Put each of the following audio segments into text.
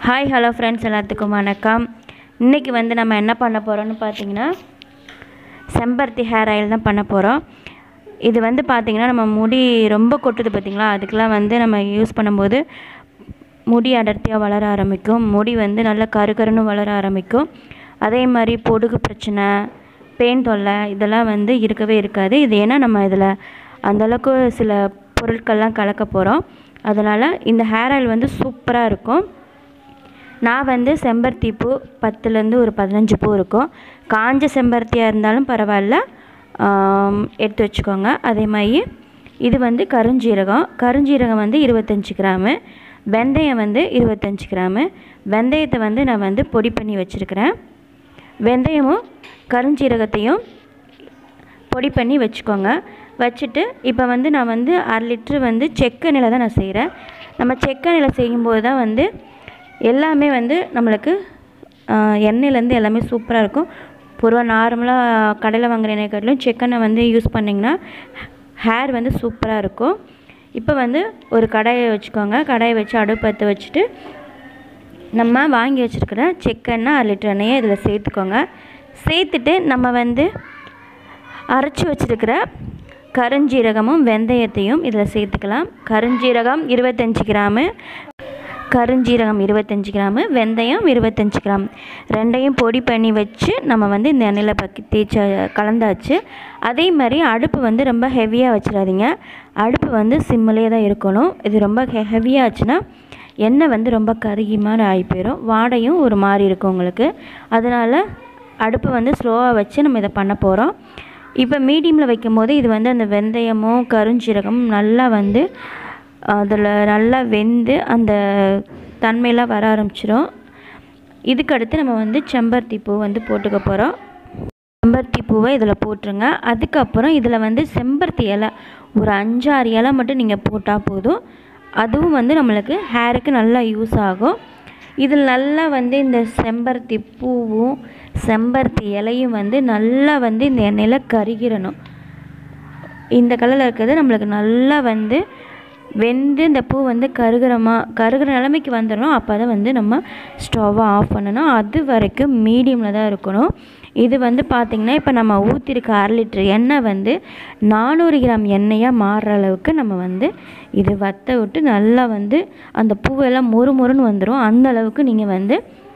hi hello friends எல்லாத்துக்கும் வணக்கம் இன்றைக்கி வந்து நம்ம என்ன பண்ண போகிறோம்னு பார்த்தீங்கன்னா செம்பருத்தி ஹேர் ஆயில் தான் பண்ண போகிறோம் இது வந்து பார்த்திங்கன்னா நம்ம முடி ரொம்ப கொட்டுது பார்த்திங்களா அதுக்கெலாம் வந்து நம்ம யூஸ் பண்ணும்போது முடி அடர்த்தியாக வளர ஆரம்பிக்கும் முடி வந்து நல்லா கருகருன்னு வளர ஆரம்பிக்கும் அதே மாதிரி பொடுகு பிரச்சனை பெயின் தொல்லை இதெல்லாம் வந்து இருக்கவே இருக்காது இது ஏன்னா நம்ம இதில் அந்தளவுக்கு சில பொருட்கள்லாம் கலக்க போகிறோம் அதனால் இந்த ஹேர் ஆயில் வந்து சூப்பராக இருக்கும் நான் வந்து செம்பருத்தி பூ பத்துலேருந்து ஒரு பதினஞ்சு பூ இருக்கும் காஞ்ச செம்பருத்தியாக இருந்தாலும் பரவாயில்ல ஆம், எடுத்து வச்சுக்கோங்க அதே மாதிரி இது வந்து கருஞ்சீரகம் கருஞ்சீரகம் வந்து இருபத்தஞ்சி கிராமு வெந்தயம் வந்து இருபத்தஞ்சி கிராமு வெந்தயத்தை வந்து நான் வந்து பொடி பண்ணி வச்சுருக்கிறேன் வெந்தயமும் கருஞ்சீரகத்தையும் பொடி பண்ணி வச்சுக்கோங்க வச்சுட்டு இப்போ வந்து நான் வந்து அரை லிட்ரு வந்து செக்கெண்ணெயில் தான் நான் செய்கிறேன் நம்ம செக்கெண்ணெயில் செய்யும்போது தான் வந்து எல்லாமே வந்து நம்மளுக்கு ஆஹ், எண்ணெயிலேருந்து எல்லாமே சூப்பராக இருக்கும் பொதுவாக நார்மலாக கடையில் வாங்குற எண்ணெய் காட்டிலும் செக்கெண்ணெய் வந்து யூஸ் பண்ணிங்கன்னா ஹேர் வந்து சூப்பராக இருக்கும் இப்போ வந்து ஒரு கடாயை வச்சுக்கோங்க கடாயை வச்சு அடுப்பு பற்ற வச்சுட்டு நம்ம வாங்கி வச்சுருக்கிற செக்கெண்ணெய் அரை லிட்டர் எண்ணெயை இதில் சேர்த்துக்கோங்க சேர்த்துட்டு நம்ம வந்து அரைச்சி வச்சுருக்கிற கருஞ்சீரகமும் வெந்தயத்தையும் இதில் சேர்த்துக்கலாம் கருஞ்சீரகம் இருபத்தஞ்சி கிராமு கருஞ்சீரகம் இருபத்தஞ்சி கிராமு வெந்தயம் இருபத்தஞ்சி கிராம் ரெண்டையும் பொடி பண்ணி வச்சு நம்ம வந்து இந்த எண்ணெயில் பக்கி தேய்ச்ச கலந்தாச்சு அதே மாதிரி அடுப்பு வந்து ரொம்ப ஹெவியாக வச்சிடாதீங்க அடுப்பு வந்து சிம்மிலே தான் இருக்கணும் இது ரொம்ப ஹெ ஹெவியாச்சுன்னா எண்ணெய் வந்து ரொம்ப கருகி மாதிரி ஆகி போயிடும் வாடையும் ஒரு மாதிரி இருக்கும் உங்களுக்கு அதனால் அடுப்பு வந்து ஸ்லோவாக வச்சு நம்ம இதை பண்ண போகிறோம் இப்போ மீடியமில் வைக்கும் போது இது வந்து அந்த வெந்தயமும் கருஞ்சீரகமும் நல்லா வந்து அதில் நல்லா வெந்து அந்த தன்மையெல்லாம் வர ஆரம்பிச்சிடும் இதுக்கடுத்து நம்ம வந்து செம்பருத்தி பூ வந்து போட்டுக்க போகிறோம் செம்பருத்தி பூவை இதில் போட்டுருங்க அதுக்கப்புறம் இதில் வந்து செம்பருத்தி இலை ஒரு அஞ்சாறு இலை மட்டும் நீங்கள் போட்டால் போதும் அதுவும் வந்து நம்மளுக்கு ஹேருக்கு நல்லா யூஸ் ஆகும் இதில் நல்லா வந்து இந்த செம்பருத்தி பூவும் செம்பருத்தி இலையும் வந்து நல்லா வந்து இந்த எண்ணெயில் கருகிடணும் இந்த கலரில் இருக்கிறது நம்மளுக்கு நல்லா வந்து வெந்து இந்த பூ வந்து கருகிறமா கருகிற நிலைமைக்கு வந்துடணும் அப்போ தான் வந்து நம்ம ஸ்டவ்வை ஆஃப் பண்ணணும் அது வரைக்கும் மீடியமில் தான் இருக்கணும் இது வந்து பார்த்திங்கன்னா இப்போ நம்ம ஊற்றிருக்க அரை லிட்டர் எண்ணெய் வந்து நானூறு கிராம் எண்ணெயாக மாறுற அளவுக்கு நம்ம வந்து இது வத்த விட்டு நல்லா வந்து அந்த பூவெல்லாம் மொறு மொறுன்னு வந்துடும் அந்த அளவுக்கு நீங்கள் வந்து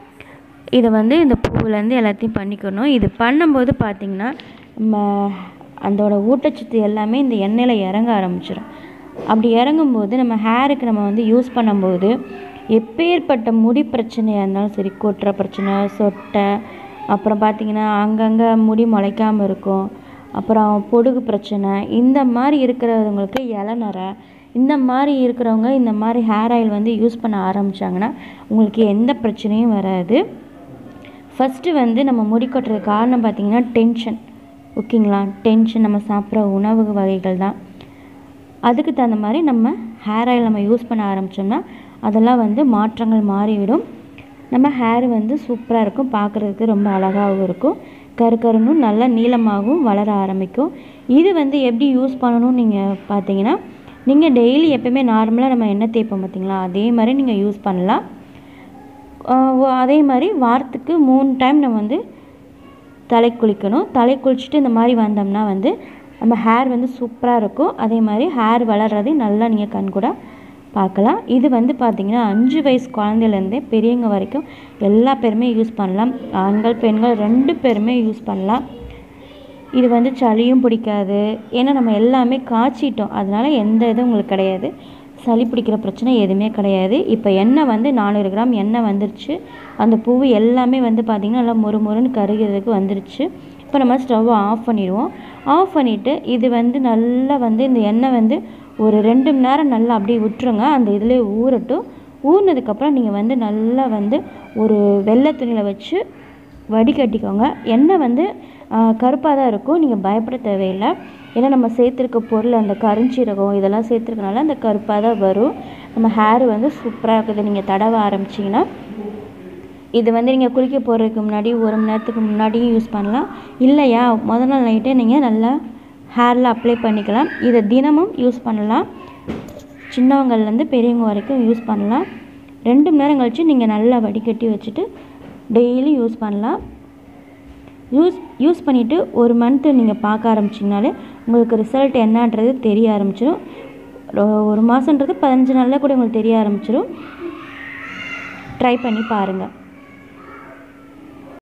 இதை வந்து இந்த பூவிலேருந்து எல்லாத்தையும் பண்ணிக்கணும் இது பண்ணும்போது பார்த்திங்கன்னா நம்ம அதோட ஊட்டச்சத்து எல்லாமே இந்த எண்ணெயில் இறங்க ஆரம்பிச்சிடும் அப்படி இறங்கும்போது நம்ம ஹேருக்கு நம்ம வந்து யூஸ் பண்ணும்போது எப்பேற்பட்ட முடி பிரச்சனையாக இருந்தாலும் சரி கொட்டுற பிரச்சனை சொட்டை அப்புறம் பார்த்திங்கன்னா அங்கங்கே முடி முளைக்காமல் இருக்கும் அப்புறம் பொடுகு பிரச்சனை இந்த மாதிரி இருக்கிறவங்களுக்கு இளநரை இந்த மாதிரி இருக்கிறவங்க இந்த மாதிரி ஹேர் ஆயில் வந்து யூஸ் பண்ண ஆரம்பித்தாங்கன்னா உங்களுக்கு எந்த பிரச்சனையும் வராது ஃபஸ்ட்டு வந்து நம்ம முடி கொட்டுறதுக்கு காரணம் பார்த்திங்கன்னா டென்ஷன் ஓகேங்களா டென்ஷன் நம்ம சாப்பிட்ற உணவு வகைகள் தான் அதுக்கு தகுந்த மாதிரி நம்ம ஹேர் ஆயில் நம்ம யூஸ் பண்ண ஆரம்பித்தோம்னா அதெல்லாம் வந்து மாற்றங்கள் மாறிவிடும் நம்ம ஹேர் வந்து சூப்பராக இருக்கும் பார்க்குறதுக்கு ரொம்ப அழகாகவும் இருக்கும் கருக்கருன்னும் நல்லா நீளமாகவும் வளர ஆரம்பிக்கும் இது வந்து எப்படி யூஸ் பண்ணணும்னு நீங்கள் பார்த்தீங்கன்னா நீங்கள் டெய்லி எப்பயுமே நார்மலாக நம்ம எண்ணெய் தேய்ப்போம் பார்த்தீங்களா அதே மாதிரி நீங்கள் யூஸ் பண்ணலாம் ஆஹ் ஒ- அதே மாதிரி வாரத்துக்கு மூணு டைம் நம்ம வந்து தலை குளிக்கணும் தலை குளிச்சுட்டு இந்த மாதிரி வந்தோம்னா வந்து நம்ம ஹேர் வந்து சூப்பராக இருக்கும் அதே மாதிரி ஹேர் வளர்றதையும் நல்லா நீங்கள் கண் கூட பார்க்கலாம் இது வந்து பார்த்திங்கன்னா அஞ்சு வயசு குழந்தையிலேருந்தே பெரியவங்க வரைக்கும் எல்லா பேருமே யூஸ் பண்ணலாம் ஆண்கள் பெண்கள் ரெண்டு பேருமே யூஸ் பண்ணலாம் இது வந்து சளியும் பிடிக்காது ஏன்னா நம்ம எல்லாமே காய்ச்சிட்டோம் அதனால எந்த இதுவும் உங்களுக்கு கிடையாது சளி பிடிக்கிற பிரச்சனை எதுவுமே கிடையாது இப்போ எண்ணெய் வந்து நானூறு கிராம் எண்ணெய் வந்துருச்சு அந்த பூவு எல்லாமே வந்து பார்த்திங்கன்னா நல்லா மொறு மொறுன்னு கருகிறதுக்கு வந்துருச்சு இப்போ நம்ம ஸ்டவ்வை ஆஃப் பண்ணிடுவோம் ஆஃப் பண்ணிவிட்டு இது வந்து நல்லா வந்து இந்த எண்ணெய் வந்து ஒரு ரெண்டு மணி நேரம் நல்லா அப்படியே விட்டுருங்க அந்த இதில் ஊறட்டும் ஊறினதுக்கப்புறம் நீங்கள் வந்து நல்லா வந்து ஒரு வெள்ளை துணியில் வச்சு வடிகட்டிக்கோங்க எண்ணெய் வந்து கருப்பாக தான் இருக்கும் நீங்கள் பயப்பட தேவையில்லை ஏன்னா நம்ம சேர்த்துருக்க பொருள் அந்த கருஞ்சீரகம் இதெல்லாம் சேர்த்துருக்கனால அந்த கருப்பாக தான் வரும் நம்ம ஹேர் வந்து சூப்பராக இருக்குது நீங்கள் தடவ ஆரம்பிச்சிங்கன்னா இது வந்து நீங்கள் குளிக்க போகிறதுக்கு முன்னாடி ஒரு மணி நேரத்துக்கு முன்னாடியும் யூஸ் பண்ணலாம் இல்லையா முதல் நாள் நைட்டே நீங்கள் நல்லா ஹேரில் அப்ளை பண்ணிக்கலாம் இதை தினமும் யூஸ் பண்ணலாம் சின்னவங்கள்லேருந்து பெரியவங்க வரைக்கும் யூஸ் பண்ணலாம் ரெண்டு மணி நேரம் கழித்து நீங்கள் நல்லா வடிகட்டி வச்சுட்டு டெய்லி யூஸ் பண்ணலாம் யூஸ் யூஸ் பண்ணிவிட்டு ஒரு மந்த்து நீங்கள் பார்க்க ஆரம்பிச்சிங்கனாலே உங்களுக்கு ரிசல்ட் என்னன்றது தெரிய ஆரம்பிச்சிடும் ஒரு- ஒரு மாதன்றது பதினஞ்சு நாளில் கூட உங்களுக்கு தெரிய ஆரம்பிச்சிடும் ட்ரை பண்ணி பாருங்கள்